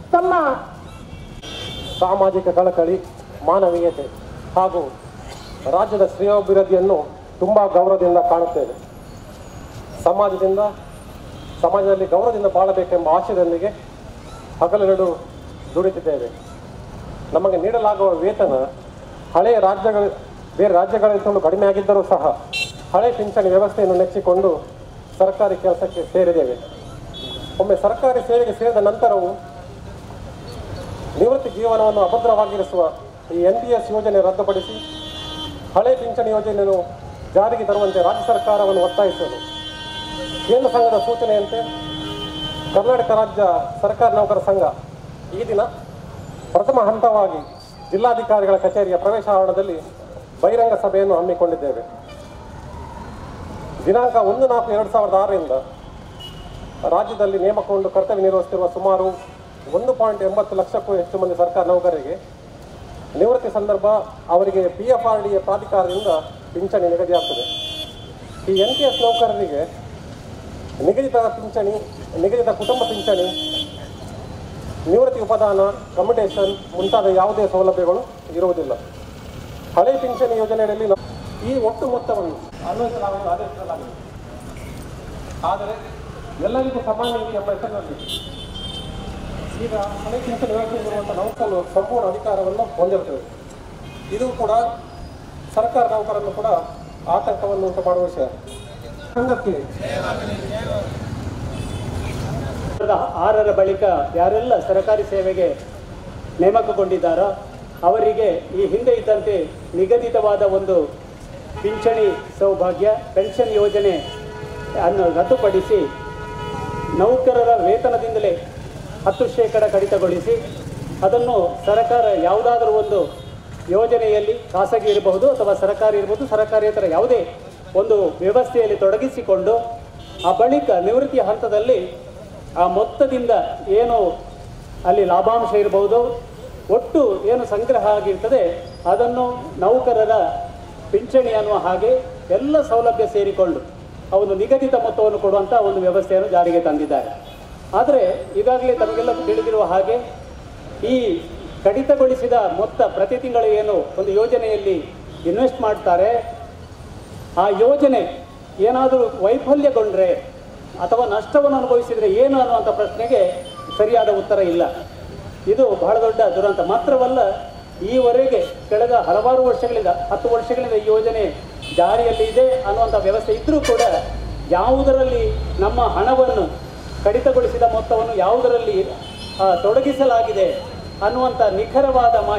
ತಮ್ಮ ಸಾಮಾಜಿಕ ಕಳಕಳಿ ಮಾನವೀಯತೆ ಹಾಗೂ ರಾಜ್ಯದ ಶ್ರೇಯೋಭಿವೃದ್ಧಿಯನ್ನು ತುಂಬ ಗೌರವದಿಂದ ಕಾಣುತ್ತೇವೆ ಸಮಾಜದಿಂದ ಸಮಾಜದಲ್ಲಿ ಗೌರವದಿಂದ ಬಾಳಬೇಕೆಂಬ ಆಶಯದೊಂದಿಗೆ ಹಗಲಿರುಳು ದುಡಿತಿದ್ದೇವೆ ನಮಗೆ ನೀಡಲಾಗುವ ವೇತನ ಹಳೆಯ ರಾಜ್ಯಗಳ ಬೇರೆ ರಾಜ್ಯಗಳಿಂದಲೂ ಕಡಿಮೆ ಆಗಿದ್ದರೂ ಸಹ ಹಳೆ ಪಿಂಚಣಿ ವ್ಯವಸ್ಥೆಯನ್ನು ನೆಚ್ಚಿಕೊಂಡು ಸರ್ಕಾರಿ ಕೆಲಸಕ್ಕೆ ಸೇರಿದ್ದೇವೆ ಒಮ್ಮೆ ಸರ್ಕಾರಿ ಸೇವೆಗೆ ಸೇರಿದ ನಂತರವೂ ನಿವೃತ್ತಿ ಜೀವನವನ್ನು ಅಭದ್ರವಾಗಿರಿಸುವ ಈ ಎನ್ ಪಿ ಎಸ್ ಯೋಜನೆ ರದ್ದುಪಡಿಸಿ ಹಳೆ ಪಿಂಚಣಿ ಯೋಜನೆಯನ್ನು ಜಾರಿಗೆ ತರುವಂತೆ ರಾಜ್ಯ ಸರ್ಕಾರವನ್ನು ಒತ್ತಾಯಿಸಲು ಕೇಂದ್ರ ಸಂಘದ ಸೂಚನೆಯಂತೆ ಕರ್ನಾಟಕ ರಾಜ್ಯ ಸರ್ಕಾರಿ ನೌಕರ ಸಂಘ ಈ ದಿನ ಪ್ರಥಮ ಹಂತವಾಗಿ ಜಿಲ್ಲಾಧಿಕಾರಿಗಳ ಕಚೇರಿಯ ಪ್ರವೇಶ ಆವರಣದಲ್ಲಿ ಬಹಿರಂಗ ಸಭೆಯನ್ನು ಹಮ್ಮಿಕೊಂಡಿದ್ದೇವೆ ದಿನಾಂಕ ಒಂದು ನಾಲ್ಕು ಎರಡು ಸಾವಿರದ ಆರರಿಂದ ರಾಜ್ಯದಲ್ಲಿ ನೇಮಕಗೊಂಡು ಕರ್ತವ್ಯ ನಿರ್ವಹಿಸುತ್ತಿರುವ ಸುಮಾರು ಒಂದು ಪಾಯಿಂಟ್ ಎಂಬತ್ತು ಲಕ್ಷಕ್ಕೂ ಹೆಚ್ಚು ಮಂದಿ ಸರ್ಕಾರಿ ನೌಕರರಿಗೆ ನಿವೃತ್ತಿ ಸಂದರ್ಭ ಅವರಿಗೆ ಪಿ ಎಫ್ ಆರ್ ಡಿ ಪ್ರಾಧಿಕಾರದಿಂದ ಪಿಂಚಣಿ ನಿಗದಿಯಾಗ್ತದೆ ಈ ಎನ್ ಪಿ ಎಸ್ ನೌಕರರಿಗೆ ನಿಗದಿತ ಪಿಂಚಣಿ ನಿಗದಿತ ಕುಟುಂಬ ಪಿಂಚಣಿ ನಿವೃತ್ತಿ ಉಪದಾನ ಕಮ್ಯುಟೇಷನ್ ಮುಂತಾದ ಯಾವುದೇ ಸೌಲಭ್ಯಗಳು ಇರುವುದಿಲ್ಲ ಹಳೆ ಪಿಂಚಣಿ ಯೋಜನೆಯಲ್ಲಿ ನ- ಈ ಒಟ್ಟು ಮೊತ್ತವನ್ನು ಅನ್ವಯಿಸಲಾಗುವುದು ಆದೇಶಿಸಲಾಗಿದೆ ಆದರೆ ಎಲ್ಲರಿಗೂ ಸಮಾನ ನೀತಿ ಎಂಬ ಹೆಸರಿನಲ್ಲಿ ಈಗ ಹಳೆ ಪಿಂಚಣಿ ವ್ಯವಸ್ಥೆಯಲ್ಲಿರುವಂಥ ನೌಕರರು ಸಂಪೂರ್ಣ ಅಧಿಕಾರವನ್ನು ಹೊಂದಿರುತ್ತವೆ ಇದು ಕೂಡ ಸರ್ಕಾರ ನೌಕರನ್ನು ಕೂಡ ಆತಂಕವನ್ನು ಉಂಟು ಮಾಡುವ ವಿಷಯ ಸಂಘಕ್ಕೆ ಸಾವಿರದ ಆರರ ಬಳಿಕ ಯಾರೆಲ್ಲ ಸರ್ಕಾರಿ ಸೇವೆಗೆ ನೇಮಕಗೊಂಡಿದ್ದಾರೋ ಅವರಿಗೆ ಈ ಹಿಂದೆ ಇದ್ದಂತೆ ನಿಗದಿತವಾದ ಒಂದು ಪಿಂಚಣಿ ಸೌಭಾಗ್ಯ ಪೆನ್ಷನ್ ಯೋಜನೆ ಅನ್ನು ರದ್ದುಪಡಿಸಿ ನೌಕರರ ವೇತನದಿಂದಲೇ ಹತ್ತು ಶೇಕಡ ಕಡಿತಗೊಳಿಸಿ ಅದನ್ನು ಸರ್ಕಾರ ಯಾವುದಾದರೂ ಒಂದು ಯೋಜನೆಯಲ್ಲಿ ಖಾಸಗಿ ಇರಬಹುದು ಅಥವಾ ಸರ್ಕಾರಿ ಇರಬಹುದು ಸರ್ಕಾರೇತರ ಯಾವುದೇ ಒಂದು ವ್ಯವಸ್ಥೆಯಲ್ಲಿ ತೊಡಗಿಸಿಕೊಂಡು ಆ ಬಳಿಕ ನಿವೃತ್ತಿಯ ಹಂತದಲ್ಲಿ ಆ ಮೊತ್ತದಿಂದ ಏನು ಅಲ್ಲಿ ಲಾಭಾಂಶ ಇರಬಹುದು ಒಟ್ಟು ಏನು ಸಂಗ್ರಹ ಆಗಿರ್ತದೆ ಅದನ್ನು ನೌಕರರ ಪಿಂಚಣಿ ಅನ್ನುವ ಹಾಗೆ ಎಲ್ಲ ಸೌಲಭ್ಯ ಸೇರಿಕೊಂಡು ಆ ಒಂದು ನಿಗದಿತ ಮೊತ್ತವನ್ನು ಕೊಡುವಂಥ ಒಂದು ವ್ಯವಸ್ಥೆಯನ್ನು ಜಾರಿಗೆ ತಂದಿದ್ದಾರೆ ಆದರೆ ಈಗಾಗಲೇ ತಮಗೆಲ್ಲ ತಿಳಿದಿರುವ ಹಾಗೆ ಈ ಕಡಿತಗೊಳಿಸಿದ ಮೊತ್ತ ಪ್ರತಿ ತಿಂಗಳು ಏನು ಒಂದು ಯೋಜನೆಯಲ್ಲಿ ಇನ್ವೆಸ್ಟ್ ಮಾಡ್ತಾರೆ ಆ ಯೋಜನೆ ಏನಾದರೂ ವೈಫಲ್ಯಗೊಂಡ್ರೆ ಅಥವಾ ನಷ್ಟವನ್ನು ಅನುಭವಿಸಿದರೆ ಏನು ಅನ್ನುವಂಥ ಪ್ರಶ್ನೆಗೆ ಸರಿಯಾದ ಉತ್ತರ ಇಲ್ಲ ಇದು ಬಹಳ ದೊಡ್ಡ ದುರಂತ ಮಾತ್ರವಲ್ಲ ಈವರೆಗೆ ಕಳೆದ ಹಲವಾರು ವರ್ಷಗಳಿಂದ ಹತ್ತು ವರ್ಷಗಳಿಂದ ಈ ಯೋಜನೆ ಜಾರಿಯಲ್ಲಿ ಇದೆ ಅನ್ನುವಂಥ ವ್ಯವಸ್ಥೆ ಇದ್ದರೂ ಕೂಡ ಯಾವುದರಲ್ಲಿ ನಮ್ಮ ಹಣವನ್ನು ಕಡಿತಗೊಳಿಸಿದ ಮೊತ್ತವನ್ನು ಯಾವುದರಲ್ಲಿ ಆ, ತೊಡಗಿಸಲಾಗಿದೆ ಅನ್ನುವಂಥ ನಿಖರವಾದ ಮಾಹಿತಿ